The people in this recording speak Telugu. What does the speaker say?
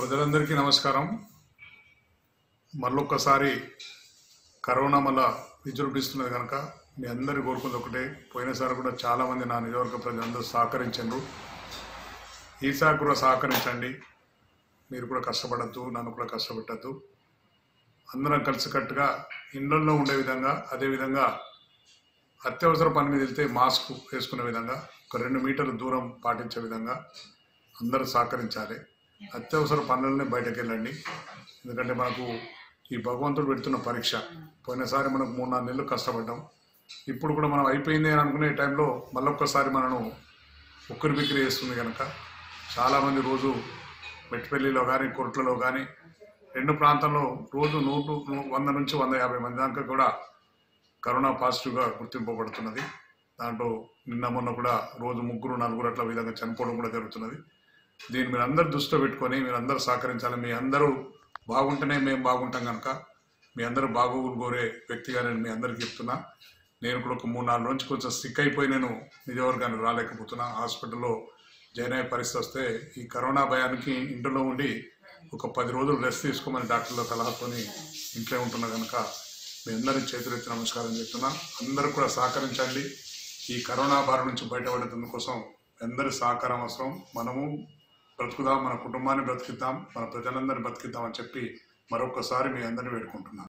ప్రజలందరికీ నమస్కారం మళ్ళొక్కసారి కరోనా మళ్ళా విజృంభిస్తున్నది కనుక మీ అందరి కోరుకుంది ఒకటే పోయినసారి కూడా చాలామంది నా నియోజకవర్గ ప్రజలందరూ సహకరించండు ఈసారి కూడా సహకరించండి మీరు కూడా కష్టపడద్దు నన్ను కూడా కష్టపెట్టద్దు అందరం కలిసికట్టుగా ఇళ్లలో ఉండే విధంగా అదేవిధంగా అత్యవసర పని మీద వెళ్తే మాస్క్ వేసుకునే విధంగా ఒక రెండు మీటర్ల దూరం పాటించే విధంగా అందరూ సహకరించాలి అత్యవసర పనులనే బయటకు వెళ్ళండి ఎందుకంటే మనకు ఈ భగవంతుడు పెడుతున్న పరీక్ష పోయినసారి మనకు మూడు నాలుగు నెలలు కష్టపడ్డాం ఇప్పుడు కూడా మనం అయిపోయింది అని అనుకునే టైంలో మళ్ళొక్కసారి మనను ఉక్కిరి బిక్కిరి చేస్తుంది కనుక చాలామంది రోజు మెట్టిపల్లిలో కానీ కొట్లలో కానీ రెండు ప్రాంతాల్లో రోజు నూరు వంద నుంచి వంద యాభై మంది దాకా కూడా కరోనా పాజిటివ్గా గుర్తింపబడుతున్నది దాంట్లో నిన్న మొన్న కూడా రోజు ముగ్గురు నలుగురు అట్లా విధంగా చనిపోవడం కూడా జరుగుతున్నది దీన్ని మీరు అందరు దృష్టిలో పెట్టుకొని మీరు అందరూ సహకరించాలి మీ అందరూ బాగుంటేనే మేము బాగుంటాం కనుక మీ అందరూ బాగోగులు కోరే వ్యక్తిగా నేను మీ అందరికీ చెప్తున్నా నేను కూడా ఒక మూడు నాలుగు నుంచి కొంచెం సిక్ అయిపోయి నేను నిజవర్గానికి రాలేకపోతున్నా హాస్పిటల్లో జాయిన్ అయ్యే పరిస్థితి వస్తే ఈ కరోనా భయానికి ఇంట్లో ఉండి ఒక పది రోజులు రెస్ట్ తీసుకోమని డాక్టర్ల సలహాతోని ఇంట్లో ఉంటున్నా కనుక మీ అందరి చేతులెత్తి నమస్కారం చెప్తున్నా అందరూ కూడా సహకరించండి ఈ కరోనా బారి నుంచి బయటపడేందుకు కోసం అందరి సహకారం అవసరం మనము బ్రతుకుదాం మన కుటుంబాన్ని బ్రతికిద్దాం మన ప్రజలందరినీ బ్రతికిద్దాం అని చెప్పి మరొకసారి మీ అందరినీ వేడుకుంటున్నాను